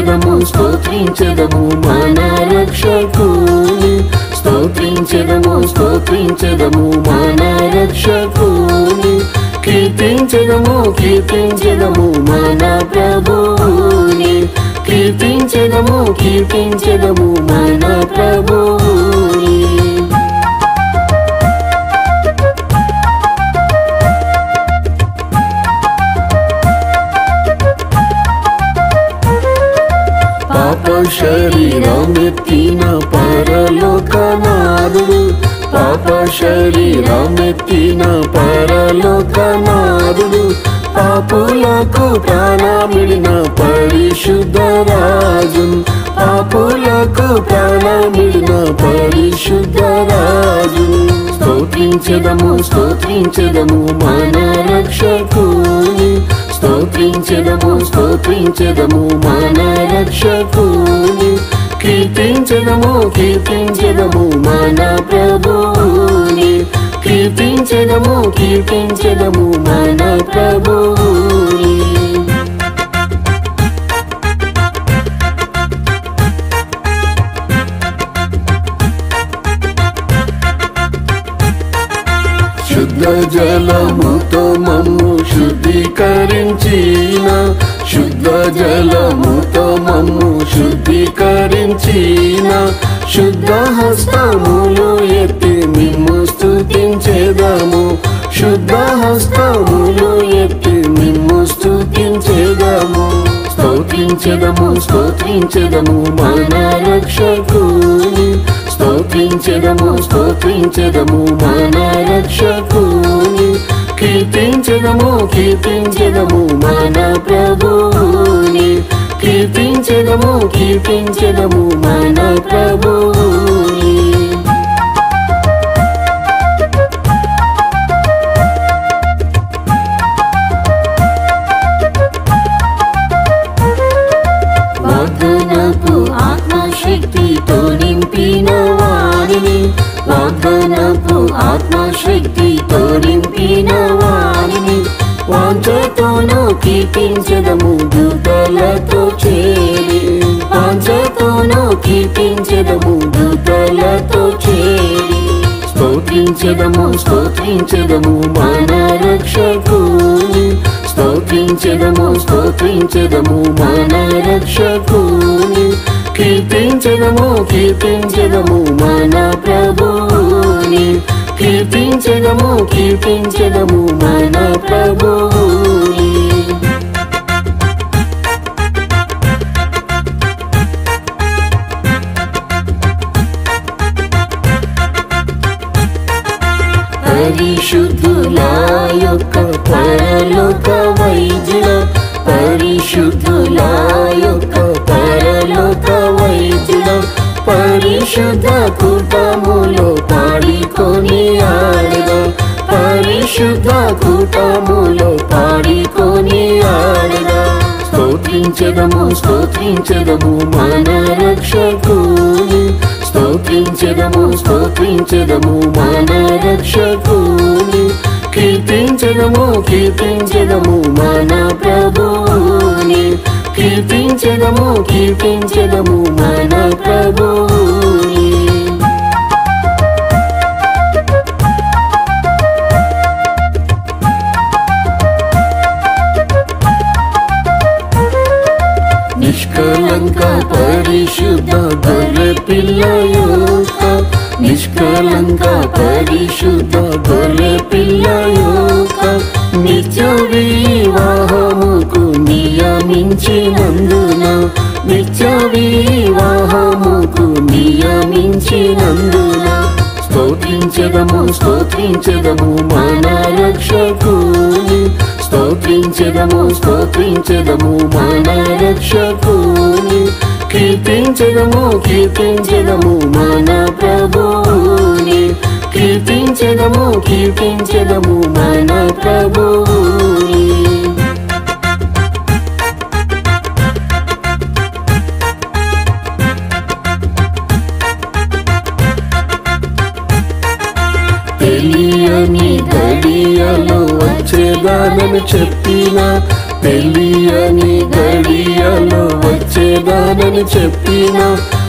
స్తోత్రించెదము స్తోత్రించెదము మన రక్షకుని స్తోత్రించెదము స్తోత్రించెదము మన రక్షకుని కీర్తించెదము కీర్తించెదము మన ప్రభువుని కీర్తించెదము కీర్తించెదము మన ప్రభువుని పాప శరీరమెత్తిన పరలోకనాథుడు పాప శరీరమెత్తిన పరలోకనాథుడు పాపులకు ప్రాణమిడిన పరిశుద్ధ రాజు పాపులకు ప్రాణమిడిన పరిశుద్ధ రాజు స్తోత్రించెదము స్తోత్రించెదము మన రక్షకుని స్తోత్రించెదము స్తోత్రించెదము మన రక్షకుని కీర్తించెదము కీర్తించెదము మన ప్రభువుని కీర్తించెదము కీర్తించెదము మన ప్రభువుని శుద్ధ జలముతో మమ్ము శుద్ధీకరించిన శుద్ధ జలముతో మమ్ము శుద్ధీకరించిన శుద్ధ హస్తములు ఎత్తి మిమ్ము స్తుతించేదము శుద్ధ హస్తములు ఎత్తి మిమ్ము స్తుతించేదము స్తోత్రించెదము స్తోత్రించెదము మన రక్షకుని స్తోత్రించెదము స్తోత్రించెదము మన రక్షకుని కీర్తించెదము కీర్తించెదము మన ప్రభువుని కీర్తించెదము కీర్తించెదము మన ప్రభువుని వాగ్దానపు ఆత్మశక్తితో నింపిన వారిని వాగ్దానపు ఆత్మశక్తితో నింపిన వారిని వాంఛతోనూ కీర్తించదము దూతలతో చేరి వాంఛతోనూ కీర్తించదము దూతలతో చేరి స్తోత్రించెదము స్తోత్రించెదము మన రక్షకుని స్తోత్రించెదము స్తోత్రించెదము మన రక్షకుని కీర్తించెదము కీర్తించెదము మన ప్రభువుని కీర్తించెదము కీర్తించెదము మన ప్రభువుని పరిశుద్ధుల యొక్క పరలోక వైద్యుల పరిశుద్ధుల యొక్క పరలోక వైద్యుల పరిశుద్ధ కూటములో పాడికొని ఆడద పరిశుద్ధ కూటములో పాడికొని ఆడద స్తోత్రించెదము స్తోత్రించెదము మన రక్షకుని స్తోత్రించెదము స్తోత్రించెదము మన రక్షకుని కీర్తించెదము కీర్తించెదము మన ప్రభువుని కీర్తించెదము కీర్తించెదము మన ప్రభువుని నిష్కలంక పరిశుద్ధ గొర్రె పిల్ల యొక్క నిష్కలంక పరిశుద్ధ గొర్రె పిల్ల యొక్క నిత్య వివాహముకు నియమించినందున నిత్య వివాహముకు నియమించినందున స్తోత్రించెదము స్తోత్రించెదము మన రక్షకుని స్తోత్రించెదము స్తోత్రించెదము మన రక్షకుని కీర్తించెదము కీర్తించెదము మన ప్రభువుని కీర్తించెదము కీర్తించెదము మన ప్రభువుని తెలియని గడియలో వచ్చేదానని చెప్పిన తెలియని గడియలో వచ్చేదానని చూచేదానని చెప్పిన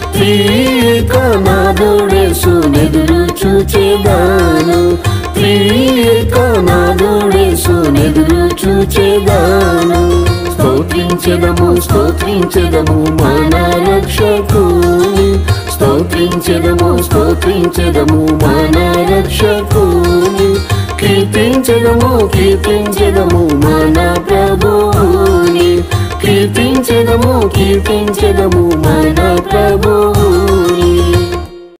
త్రియేకనాథుడేసు నెదురు చూచేదాను త్రియేకనాథుడేసు నెదురు చూచేదాను స్తోత్రించెదము స్తోత్రించెదము మన రక్షకుని స్తోత్రించెదము స్తోత్రించెదము మన రక్షకుని కీర్తించెదము కీర్తించెదము మన ప్రభువుని కీర్తించెదము కీర్తించెదము మన ప్రభువుని